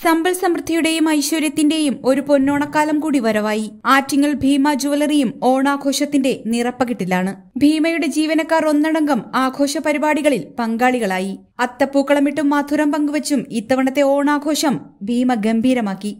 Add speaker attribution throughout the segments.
Speaker 1: സമ്പൽ സമൃദ്ധിയുടെയും ഐശ്വര്യത്തിന്റെയും ഒരു പൊന്നോണക്കാലം കൂടി വരവായി ആറ്റിങ്ങൽ ഭീമ ജുവലറിയും ഓണാഘോഷത്തിന്റെ നിറപ്പകിട്ടിലാണ് ഭീമയുടെ ജീവനക്കാർ ഒന്നടങ്കം ആഘോഷ പരിപാടികളിൽ പങ്കാളികളായി അത്തപ്പൂക്കളമിട്ടും മധുരം പങ്കുവച്ചും ഇത്തവണത്തെ ഓണാഘോഷം ഭീമ ഗംഭീരമാക്കി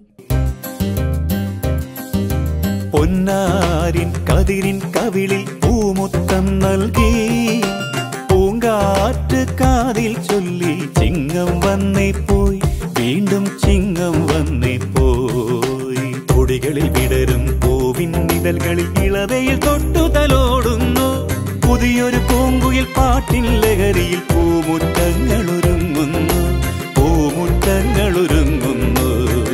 Speaker 2: പൊന്നാരിൻ കതിരിൻ കവിളിൽ പൂമുത്തം നൽകി പൂങ്കാറ്റ് കാതിൽ ചൊല്ലി ചിങ്ങം വന്നേ പോയി വീണ്ടും ചിങ്ങം വന്നേ പോയി കൊടികളിൽ വിടരും പൂവിൻ നിഴൽകളിൽ ഇളവയിൽ തൊട്ടു തലോടുന്നു പുതിയൊരു പൂങ്കുയിൽ പാട്ടിൻ ലഹരിയിൽ പൂമുറ്റങ്ങൾ ഒരുങ്ങുന്നു പൂമുറ്റങ്ങൾ ഒരുങ്ങുന്നു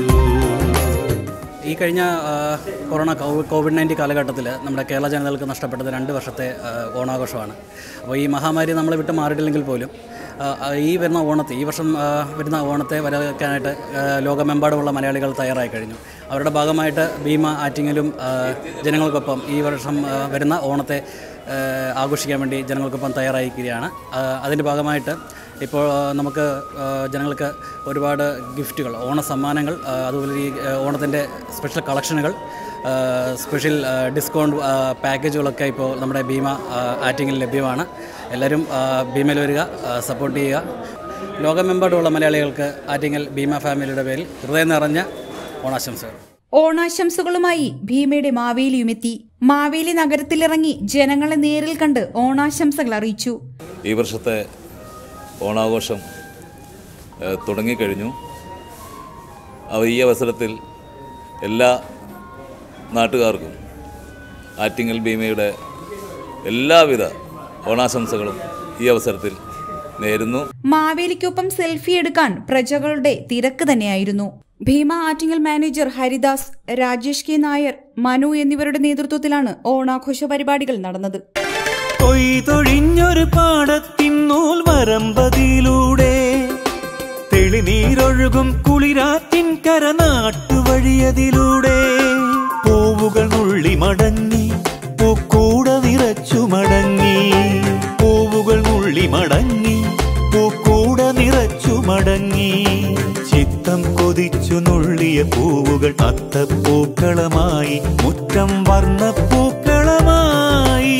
Speaker 3: ഈ കഴിഞ്ഞ ആ, കൊറോണ കോ- കോവിഡ് നയൻറ്റീൻ കാലഘട്ടത്തിൽ നമ്മുടെ കേരള ജനതകൾക്ക് നഷ്ടപ്പെട്ടത് രണ്ട് വർഷത്തെ ആ, ഓണാഘോഷമാണ് അപ്പോൾ ഈ മഹാമാരി നമ്മളെ വിട്ട് മാറിയിട്ടില്ലെങ്കിൽ പോലും ആ, ആ, ഈ വരുന്ന ഓണത്തെ ഈ വർഷം ആ, വരുന്ന ഓണത്തെ വരവേൽക്കാനായിട്ട് ആ, ലോകമെമ്പാടുമുള്ള മലയാളികൾ തയ്യാറായി കഴിഞ്ഞു അവരുടെ ഭാഗമായിട്ട് ഭീമ ആറ്റിങ്ങലും ആ, ജനങ്ങൾക്കൊപ്പം ഈ വർഷം ആ, വരുന്ന ഓണത്തെ ആ, ആഘോഷിക്കാൻ വേണ്ടി ജനങ്ങൾക്കൊപ്പം തയ്യാറായിരിക്കുകയാണ് ആ, അതിൻ്റെ ഭാഗമായിട്ട് ഇപ്പോൾ ആ, നമുക്ക് ആ, ജനങ്ങൾക്ക് ഒരുപാട് ഗിഫ്റ്റുകൾ ഓണ സമ്മാനങ്ങൾ ആ, അതുപോലെ ഈ ആ, ഓണത്തിൻ്റെ സ്പെഷ്യൽ കളക്ഷനുകൾ ആ, സ്പെഷ്യൽ ആ, ഡിസ്കൗണ്ട് ആ, പാക്കേജുകളൊക്കെ ഇപ്പോൾ നമ്മുടെ ഭീമ ആ, ആറ്റിങ്ങിൽ ലഭ്യമാണ് എല്ലാവരും ആ, ഭീമയിൽ വരിക ആ, സപ്പോർട്ട് ചെയ്യുക ലോകമെമ്പാടുമുള്ള മലയാളികൾക്ക് ആറ്റിങ്ങൽ ഭീമ ഫാമിലിയുടെ പേരിൽ ഹൃദയം നിറഞ്ഞ ഓണാശംസകൾ
Speaker 1: ഓണാശംസകളുമായി ഭീമയുടെ മാവേലിയുമെത്തി മാവേലി നഗരത്തിലിറങ്ങി ജനങ്ങളെ നേരിൽ കണ്ട് ഓണാശംസകൾ അറിയിച്ചു
Speaker 4: ഈ വർഷത്തെ ഓണാഘോഷം ഏഹ്, തുടങ്ങിക്കഴിഞ്ഞു അവ ഈ അവസരത്തിൽ എല്ലാ നാട്ടുകാർക്കും ആറ്റിങ്ങൽ ഭീമയുടെ എല്ലാവിധ ഓണാശംസകളും ഈ അവസരത്തിൽ നേരുന്നു
Speaker 1: മാവേലിക്കൊപ്പം സെൽഫി എടുക്കാൻ പ്രജകളുടെ തിരക്ക് തന്നെയായിരുന്നു ഭീമ ആറ്റിങ്ങൽ മാനേജർ ഹരിദാസ് രാജേഷ് കെ നായർ മനു എന്നിവരുടെ നേതൃത്വത്തിലാണ് ഓണാഘോഷ പരിപാടികൾ നടന്നത്
Speaker 2: കൊയ്തൊഴിഞ്ഞൊരു പാടത്തിൻ നൂൽ വരമ്പതിലൂടെ തെളിനീരൊഴുകും കുളിരാറ്റിൻ കര നാട്ടുവഴിയതിലൂടെ പൂവുകൾ നുള്ളി മടങ്ങി പൂക്കൂട നിറച്ചു മടങ്ങി പൂവുകൾ നുള്ളി മടങ്ങി പൂക്കൂട നിറച്ചു മടങ്ങി ചിത്തം കൊതിച്ചു നുള്ളിയ പൂവുകൾ അത്തപ്പൂക്കളമായി മുറ്റം വർണ്ണപ്പൂക്കളമായി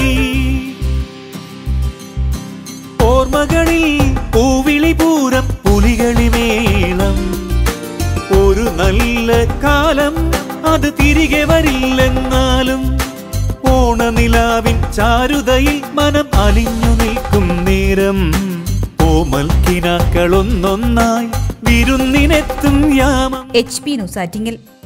Speaker 2: ഓർമ്മകളിൽ പൂവിളി പൂരം പുലികളിമേളം ഒരു നല്ല കാലം അത് തിരികെ വരില്ലെന്നാലും ഓണനിലാവിൻ ചാരുതയിൽ മനം അലിഞ്ഞു നിൽക്കും നേരം ഓമൽ കിനാക്കളൊന്നൊന്നായി വിരുന്നിനെത്തും യാമം
Speaker 1: എച്ച് പി ന്യൂസ് ആറ്റിങ്ങൽ